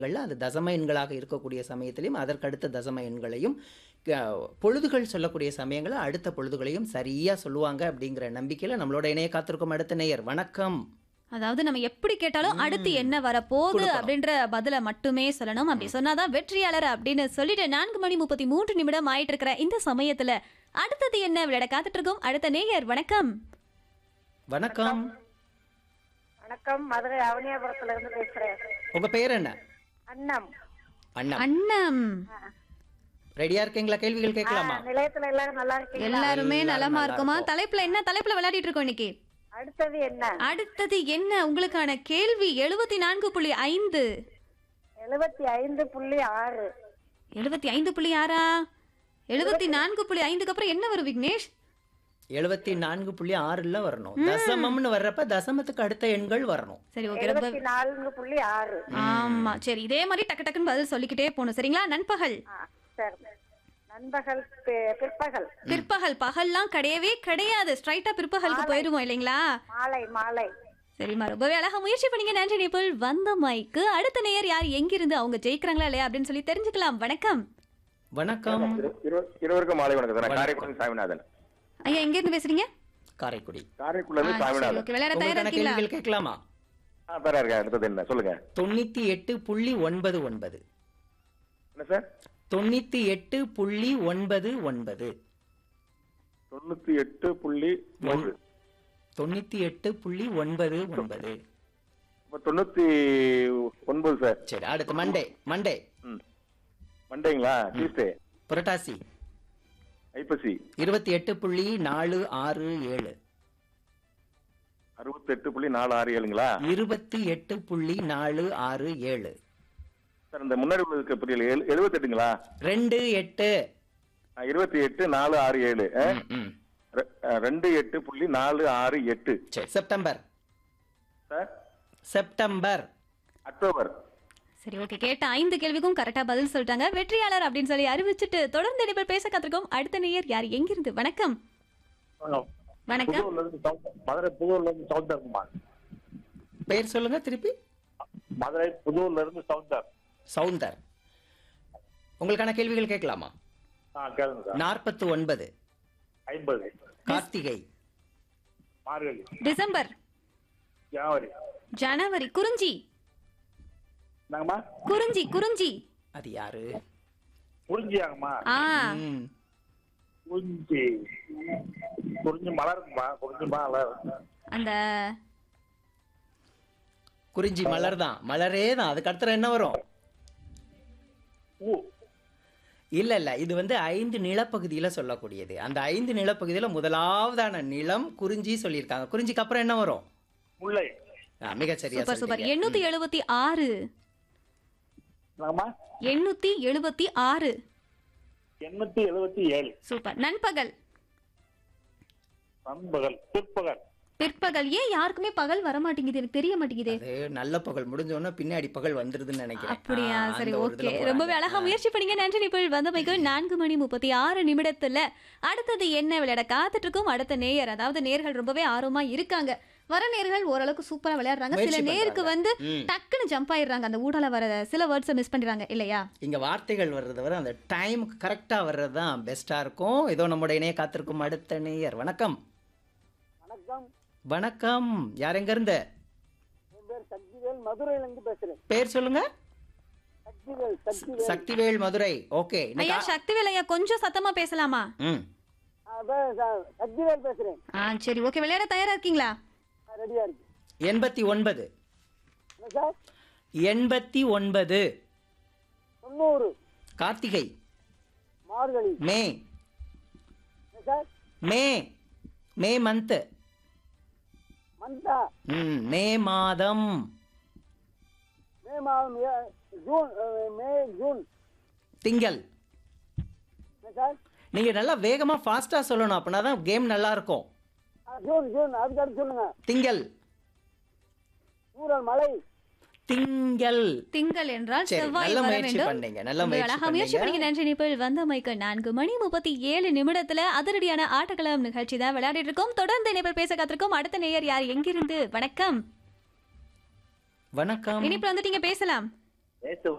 எண்கள்ல அது தசம எண்களாக இருக்கக்கூடிய சமயத்திலையும் அதற்கடுத்த தசம எண்களையும் க- பொழுதுகள் சொல்லக்கூடிய சமயங்களை அடுத்த பொழுதுகளையும் சரியா சொல்லுவாங்க அப்படிங்கிற நம்பிக்கையில நம்மளோட இணைய காத்திருக்கும் அடுத்த நேயர் வணக்கம் அதாவது நம்ம எப்படி கேட்டாலும் அடுத்து என்ன வரப்போகுது கொடுக்கணும். அப்படின்ற பதில மட்டுமே சொல்லணும் அப்படி சொன்னாதான் வெற்றியாளர் அப்படின்னு சொல்லிட்டு நான்கு மணி முப்பத்தி மூன்று நிமிடம் ஆயிட்டு இருக்கிற இந்த சமயத்துல அடுத்தது என்ன விளையாட காத்துட்டு இருக்கோம் அடுத்த நேயர் வணக்கம் வணக்கம் வணக்கம் மதுரை அவனியாபுரத்துல இருந்து பேசுறேன் உங்க பேர் என்ன அண்ணம் அண்ணா அண்ணம் ரெடியா இருக்கீங்களா கேள்விகள் கேட்கலாமா நிலையத்துல எல்லாரும் நல்லா இருக்கீங்களா எல்லாருமே எல்லாரும் நலமா நல்லா இருக்குமா இருக்கோம். தலைப்புல என்ன தலைப்புல விளையாடிட்டு இருக்கோம் இன்னைக்கு அடுத்தது என்ன அடுத்தது என்ன உங்களுக்கான கேள்வி எழுபத்தி நான்கு புள்ளி ஐந்து எழுபத்தி ஐந்து புள்ளி ஆறு எழுபத்தி ஐந்து புள்ளி ஆறா எழுபத்தி நான்கு புள்ளி ஐந்துக்கு அப்புறம் என்ன வரும் விக்னேஷ் எழுபத்தி நான்கு புள்ளி ஆறுல வரணும் தசமம்னு வர்றப்ப தசமத்துக்கு அடுத்த எண்கள் வரணும் சரி ஓகே ரொம்ப எழுபத்தி நான்கு புள்ளி ஆறு ஆமா சரி இதே மாதிரி டக்கு டக்குன்னு பதில் சொல்லிக்கிட்டே போகணும் சரிங்களா நண்பகல் ஆ, சரி நண்பகல் பி- பிற்பகல் பிற்பகல் பகல்லாம் கிடையவே கிடையாது ஸ்ட்ரைட்டா பிற்பகலுக்கு போயிருவோம் இல்லைங்களா மாலை மாலை சரிம்மா ரொம்பவே அழகா முயற்சி பண்ணீங்க நன்றி நிபுள் வந்த மைக்கு அடுத்த நேயர் யார் எங்கிருந்து அவங்க ஜெயிக்கிறாங்களா இல்லையா அப்படின்னு சொல்லி தெரிஞ்சுக்கலாம் வணக்கம் வணக்கம் இரு- இருவருக்கும் மாலை வணக்கம் சார் நான் காரைக்குடி சாமிநாதன் ஐயா எங்க இருந்து பேசுறீங்க காரைக்குடி காரைக்குடில இருந்து ஆ, சரி, சாமிநாதன் ஓகே விளையாட தயாரா உங்களுக்கான இருக்கீங்களா கேள்விகள் கேட்கலாமா ஆ பேரா இருக்கேன் அடுத்தது என்ன சொல்லுங்க தொண்ணூத்தி எட்டு புள்ளி ஒன்பது ஒன்பது என்ன சார் தொண்ணூத்தி எட்டு புள்ளி ஒன்பது ஒன்பது தொண்ணூத்தி எட்டு புள்ளி மூன்று தொண்ணூத்தி எட்டு புள்ளி ஒன்பது ஒன்பது இப்ப தொண்ணூத்தி ஒன்பது சார் சரி அடுத்து மண்டே மண்டே ம் மண்டேங்களா டியூஸ்டே புரட்டாசி ஐப்பசி இருபத்தி எட்டு புள்ளி நாலு ஆறு ஏழு அறுபத்தி எட்டு புள்ளி நாலு ஆறு ஏழுங்களா இருபத்தி எட்டு புள்ளி நாலு ஆறு ஏழு சார் இந்த முன்னாடி உள்ளதுக்கு புரியல எழு- எழுபத்தெட்டுங்களா ரெண்டு எட்டு ஆ, இருபத்தி எட்டு நாலு ஆறு ஏழு ஆ? ம், ம். ரெ- ஆ, ரெண்டு எட்டு புள்ளி நாலு ஆறு எட்டு சரி செப்டம்பர் சார் செப்டம்பர் அக்டோபர் சரி ஓகே கேட்ட ஐந்து கேள்விக்கும் கரெக்டா பதில் சொல்லிட்டாங்க வெற்றியாளர் அப்படின்னு சொல்லி அறிவிச்சிட்டு தொடர்ந்து இனிமேல் பேச கத்துருக்கோம் அடுத்த நேயர் யார் எங்கிருந்து வணக்கம் வணக்கம் புதூர்ல இருந்து சவுத் மதுரை புதூர்ல இருந்து சவுந்தர் இருக்குமா பெயர் சொல்லுங்க திருப்பி மதுரை புதூர்ல இருந்து சவுந்தர் சவுந்தர் உங்களுக்கான கேள்விகள் கேட்கலாமா ஆ கேளுங்க சார் நாற்பத்து ஒன்பது ஐம்பது கார்த்திகை மார்கழி டிசம்பர் ஜனவரி ஜனவரி குறிஞ்சி என்னங்கம்மா குறிஞ்சி குறிஞ்சி அது யாரு குறிஞ்சியாங்கம்மா ஆ ம். குறிஞ்சி குறிஞ்சி மலருங்கம்மா குறிஞ்சி மலர் அந்த குறிஞ்சி மலர் தான் மலரே தான் அதுக்கு அடுத்த என்ன வரும் பூ இல்ல இல்ல இது வந்து ஐந்து நிலப்பகுதியில சொல்லக்கூடியது அந்த ஐந்து நிலப்பகுதியில முதலாவதான நிலம் குறிஞ்சி சொல்லியிருக்காங்க குறிஞ்சிக்கு அப்புறம் என்ன வரும் முல்லை ஆ, மிகச் சரியா சூப்பர் சூப்பர் சொல்றீங்க. எண்ணூத்தி எழுபத்தி ஆறு என்னங்கம்மா எண்ணூத்தி எழுபத்தி ஆறு எண்ணூத்தி எழுபத்தி ஏழு சூப்பர் நண்பகல் நண்பகல் பிற்பகல் பிற்பகல் ஏன் யாருக்குமே பகல் வர மாட்டேங்குது எனக்கு தெரிய மாட்டேங்குது அது நல்ல பகல் முடிஞ்ச உடனே பின்னாடி பகல் வந்துருதுன்னு நினைக்கிறேன் அப்படியா ஆ, சரி அந்த ஒரு ஓகே இதுல போறாங்க. ரொம்பவே அழகா ஆ. முயற்சி பண்ணீங்க நன்றி நிபுள் வந்தமைக்கு நான்கு மணி முப்பத்தி ஆறு நிமிடத்துல அடுத்தது என்ன விளையாட காத்துட்டு இருக்கும் அடுத்த நேயர் அதாவது நேர்கள் ரொம்பவே ஆர்வமா இருக்காங்க வர நேர்கள் ஓரளவுக்கு சூப்பரா விளையாடுறாங்க சில முயற்சி நேருக்கு பண்றாங்க. வந்து ம். டக்குன்னு ஜம்ப் ஆயிடுறாங்க அந்த ஊடால வர சில வேர்ட்ஸை மிஸ் பண்ணிடுறாங்க இல்லையா இங்க வார்த்தைகள் வர்றதை விட அந்த டைமுக்கு கரெக்டா வர்றது தான் பெஸ்டா இருக்கும் ஏதோ நம்முடைய இணைய காத்திருக்கும் அடுத்த நேயர் வணக்கம் வணக்கம் வணக்கம் யார் எங்க இருந்து என் பேர் சக்திவேல் மதுரையில இருந்து பேசுறேன் பேர் சொல்லுங்க சக்திவேல் சக்திவேல் சக்திவேல் மதுரை ஓகே ஐயா சக்திவேல் ஐயா கொஞ்சம் சத்தமா பேசலாமா ம் அதான் ச- சக்திவேல் பேசுறேன் ஆ சரி ஓகே விளையாட தயாரா இருக்கீங்களா ரெடியா இருக்கு எண்பத்தி ஒன்பது என்ன சார் எண்பத்தி ஒன்பது தொண்ணூறு கார்த்திகை மார்கழி மே என்ன சார் மே மே மந்த் மந்தா ம் மே மாதம் மே மாதம் ஏ- ஜூன் அஹ், மே ஜூன் திங்கள் என்ன சார் நீங்க நல்லா வேகமா ஃபாஸ்டா சொல்லணும் அப்படின்னா தான் கேம் நல்லா இருக்கும் ஆ, ஜூன் ஜூன் அதுக்கு அடுத்து சொல்லுங்க திங்கள் சூரல் மலை திங்கள் திங்கள் என்றால் சரி, செவ்வாய் நல்ல வர முயற்சி வேண்டும் பண்ணீங்க, நல்ல ரொம்ப முயற்சி அழகா முயற்சி பண்ணீங்க. பண்ணீங்க நன்றி நிபிள் வந்த மைக்கு நான்கு மணி முப்பத்தி ஏழு நிமிடத்துல அதிரடியான ஆட்டக்களம் நிகழ்ச்சி தான் விளையாடிட்டு இருக்கோம் தொடர்ந்து நிபிள் பேச காத்திருக்கோம் அடுத்த நேயர் யார் எங்கிருந்து வணக்கம் வணக்கம் இனிப்பு வந்துட்டீங்க பேசலாம் நேற்று